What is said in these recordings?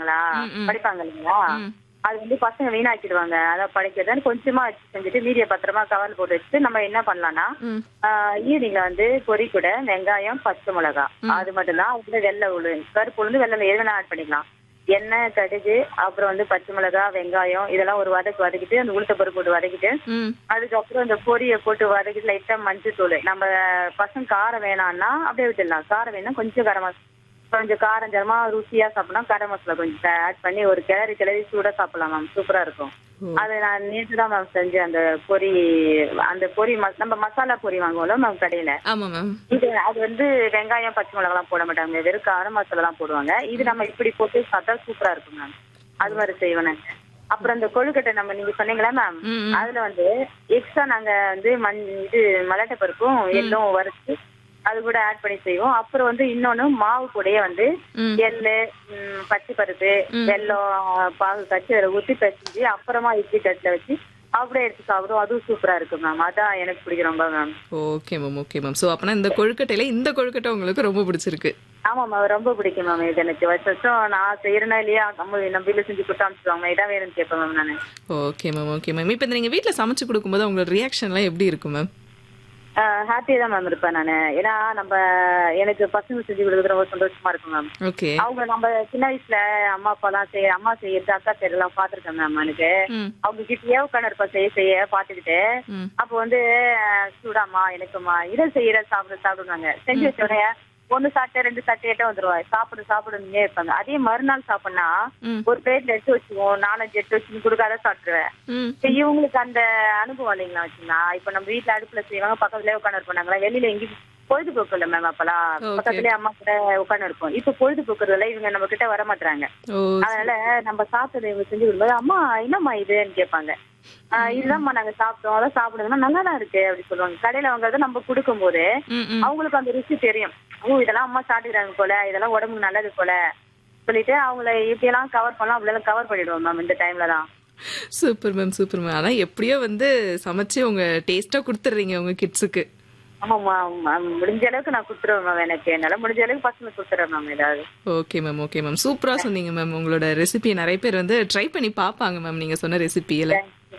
படிப்பாங்களா ம், ம். படிப்பாங்க இல்லைங்களா ம். அது வந்து பசங்க வீணாக்கிடுவாங்க அதான் படிக்கிறதுன்னு கொஞ்சமா வச்சு செஞ்சுட்டு மீதியை பத்திரமா கவர் போட்டு வச்சுட்டு நம்ம என்ன பண்ணலாம்னா ம். ஈவினிங்ல வந்து பொரி கூட வெங்காயம் பச்சை மிளகா அது மட்டும் தான் அதுல வெள்ளை உளு கருப்பு உளுந்து வெள்ளை எது வேணா ஆட் பண்ணிக்கலாம் எண்ணெய் கடுகு அப்புறம் வந்து பச்சை மிளகா வெங்காயம் இதெல்லாம் ஒரு வதக்கு வதக்கிட்டு அந்த உளுத்த பருப்பு போட்டு வதக்கிட்டு ம் அதுக்கப்புறம் இந்த பொரியை போட்டு வதக்கிட்டு லைட்டா மஞ்சள் தூள் நம்ம பசங்க காரம் வேணாம்னா அப்படியே விட்டுடலாம் காரம் வேணா கொஞ்சம் கரம் மசாலா கொஞ்சம் காரம் ஜரமா ருசியா சாப்பிடலாம் கரம் மசாலா கொஞ்சம் ஆட் பண்ணி ஒரு கிளறி கிளறி சூடா சாப்பிடலாம் மேம் சூப்பரா இருக்கும் அது நான் நேற்று தான் மேம் செஞ்சேன் அந்த பொரி அந்த பொரி ம- நம்ம மசாலா பொரி வாங்குவோம்ல மேம் கடையில ஆமா மேம் இது அது வந்து வெங்காயம் பச்சை மிளகாலாம் போட மாட்டாங்க வெறும் காரம் மசாலா தான் போடுவாங்க இது நம்ம இப்படி போட்டு சாப்பிட்டா சூப்பரா இருக்கும் மேம் அது மாதிரி செய்வேன் நாங்க. அப்புறம் இந்த கொழுக்கட்டை நம்ம நீங்க சொன்னீங்களா மேம் ம், ம். அதுல வந்து எக்ஸ்ட்ரா நாங்க வந்து மண் இது மல்லாட்டை பருப்பும் எள்ளும் வறுத்து அது கூட ஆட் பண்ணி செய்வோம் அப்புறம் வந்து இன்னொன்னு மாவு கூடயே வந்து ம். எள்ளு ம், பச்சை பருப்பு வெல்லம் பாகு கச்சி அதில் ஊற்றி பச்சிச்சு அப்புறமா இட்லி தட்டில் வச்சு அப்படியே எடுத்து சாப்பிடுவோம் அதுவும் சூப்பரா இருக்கும் மேம் அதான் எனக்கு பிடிக்கும் ரொம்ப ma'am okay ma'am okay ma'am so அப்பனா இந்த கொழுக்கட்டையில இந்த கொழுக்கட்டை உங்களுக்கு ரொம்ப பிடிச்சிருக்கு ஆமா மேம் ரொம்ப பிடிக்கும் மேம் இது எனக்கு வருஷம் வருஷம் நான் செய்யறேனா இல்லையா நம்ம நம்ம வீட்டுல செஞ்சு கொடுத்து அனுப்பிச்சுவாங்க இதான் வேணும்னு கேட்பேன் மேம் நான் ஓகே மேம் ஓகே மேம் இப்போ நீங்க வீட்ல சமைச்சு கொடுக்கும்போது உங்களோட ரியாக்ஷன்லாம் எப்படி இருக்கும் மேம் ஹாப்பியா தான் மேம் இருப்பேன் நான் ஏன்னா நம்ம எனக்கு பசங்க செஞ்சு கொடுக்குறது ரொம்ப சந்தோஷமா இருக்கும் மேம் ஓகே அவங்க நம்ம சின்ன வயசுல அம்மா அப்பா எல்லாம் செய்ய அம்மா செய்யறது அக்கா செய்யறதெல்லாம் பாத்துருக்கேன் மேம் எனக்கு ம் அவங்க கிட்டயே உட்காந்து இருப்பேன் செய்ய செய்ய பாத்துக்கிட்டு ம் அப்போ வந்து அஹ், சூடாம்மா எனக்குமா இதை செய்யற சாப்பிட சாப்பிடுவாங்க செஞ்சு வச்ச உடனே ஒண்ணு சாப்பிட்டு ரெண்டு சாப்பிட்டு எட்ட வந்துருவாங்க சாப்பிடு சாப்பிடுன்னே இருப்பாங்க அதே மறுநாள் சாப்பிடனா ம். ஒரு பிளேட்ல எடுத்து வச்சுக்குவோம் நாலஞ்சு எடுத்து வச்சு கொடுக்காத சாப்பிட்டுருவேன் ம் இப்ப இவங்களுக்கு அந்த அனுபவம் இல்லைங்களா வச்சுங்களா இப்ப நம்ம வீட்ல அடுப்புல செய்வாங்க பக்கத்துலயே உட்காந்து இருப்பாங்களா வெளியில எங்கேயும் பொழுதுபோக்கு இல்ல மேம் அப்பெல்லாம் Okay. பக்கத்துலயே அம்மா கூட உட்காந்து இருப்போம் இப்ப பொழுதுபோக்குறதுல இவங்க நம்ம கிட்ட வர மாட்டாங்க ஓ அதனால நம்ம சாப்பிட்டது இவங்க செஞ்சு கொடுக்கும்போது அம்மா என்னம்மா இதுன்னு கேட்பாங்க ஆஹ் இதுதான்மா நாங்க சாப்பிட்டோம் அதான் சாப்பிடுங்கன்னா நல்லா தான் இருக்கு அப்படி சொல்லுவாங்க கடையில வாங்குறத நம்ம கொடுக்கும்போது ம் ம் அவங்களுக்கு அந்த ருசி தெரியும் ஓ இதெல்லாம் அம்மா சாப்பிட்டுக்கிறாங்க போல இதெல்லாம் உடம்புக்கு நல்லது போல சொல்லிட்டு அவங்கள இப்படியெல்லாம் கவர் பண்ணலாம் அப்படியெல்லாம் கவர் பண்ணிடுவோம் மேம் இந்த டைம்ல தான் சூப்பர் மேம் சூப்பர் மேம் ஆனா எப்படியோ வந்து சமைச்சு உங்க டேஸ்டா கொடுத்துட்றீங்க உங்க கிட்ஸுக்கு ஆமாம்மா ஆமா. முடிஞ்ச அளவுக்கு நான் கொடுத்துருவேன் மேம் எனக்கு என்னால முடிஞ்ச அளவுக்கு பசங்க கொடுத்துறேன் மேம் ஏதாவது ஓகே மேம் ஓகே மேம் சூப்பரா சொன்னீங்க மேம் உங்களோட ரெசிபி நிறைய பேர் வந்து ட்ரை பண்ணி பார்ப்பாங்க மேம் நீங்க சொன்ன ரெசிபியில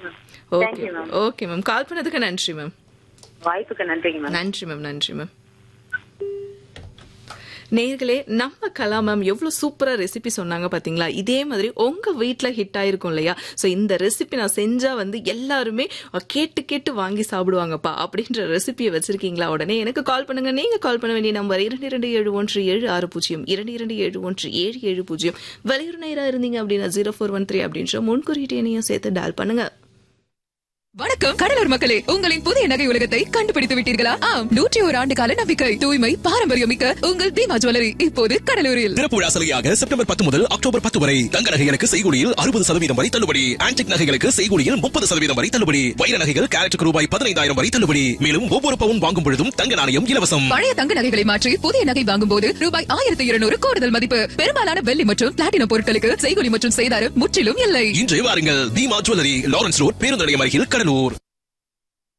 okay thank you ma'am okay ma'am call பண்ணதுக்கு நன்றி மேம் வாய்ப்புக்கு நன்றிங்க மேம் நன்றி மேம் நன்றி மேம் நேர்களே நம்ம கலா மேம் எவ்வளோ சூப்பராக ரெசிபி சொன்னாங்க பார்த்தீங்களா இதே மாதிரி உங்கள் வீட்டில் ஹிட் ஆயிருக்கும் இல்லையா ஸோ இந்த ரெசிபி நான் செஞ்சால் வந்து எல்லாருமே அஹ், கேட்டு கேட்டு வாங்கி சாப்பிடுவாங்கப்பா அப்படின்ற ரெசிபியை வச்சிருக்கீங்களா உடனே எனக்கு கால் பண்ணுங்க நீங்கள் கால் பண்ண வேண்டிய நம்பர் இரண்டு இரண்டு ஏழு ஒன்று ஏழு ஆறு பூஜ்ஜியம் இரண்டு இரண்டு ஏழு ஒன்று ஏழு ஏழு பூஜ்ஜியம் வெளியூர் நேராக இருந்தீங்க அப்படின்னா ஜீரோ ஃபோர் ஒன் த்ரீ அப்படின்ற முன்குறியீட்டு எண்ணையும் சேர்த்து டால் பண்ணுங்க வணக்கம் கடலூர் மக்களே உங்களின் புதிய நகை உலகத்தை கண்டுபிடித்து விட்டீர்களா ஆம் நூற்றி ஒரு ஆண்டு கால நம்பிக்கை தூய்மை பாரம்பரியம் மிக்க உங்கள் தீமா ஜுவல்லரி இப்போது கடலூரில் திறப்புழா சலுகையாக செப்டம்பர் பத்து முதல் அக்டோபர் பத்து வரை தங்க நகைகளுக்கு செய்கூலியில் அறுபது சதவீதம் வரை தள்ளுபடி ஆன்டிக் நகைகளுக்கு செய்கூலியில் முப்பது சதவீதம் வரை தள்ளுபடி வைர நகைகள் கேரட்டுக்கு ரூபாய் பதினைந்தாயிரம் வரை தள்ளுபடி மேலும் ஒவ்வொரு பவுன் வாங்கும் பொழுதும் தங்க நாணயம் இலவசம் பழைய தங்க நகைகளை மாற்றி புதிய நகை வாங்கும் போது ரூபாய் ஆயிரத்தி இருநூறு கூடுதல் மதிப்பு பெரும்பாலான வெள்ளி மற்றும் பிளாட்டினம் பொருட்களுக்கு செய்கூலி மற்றும் செய்தாரம் முற்றிலும் இல்லை இன்று வாருங்கள் தீமா ஜுவல்லரி லாரன்ஸ் ரோட் பேருந்து நிலையம் அருகில் கடலூர்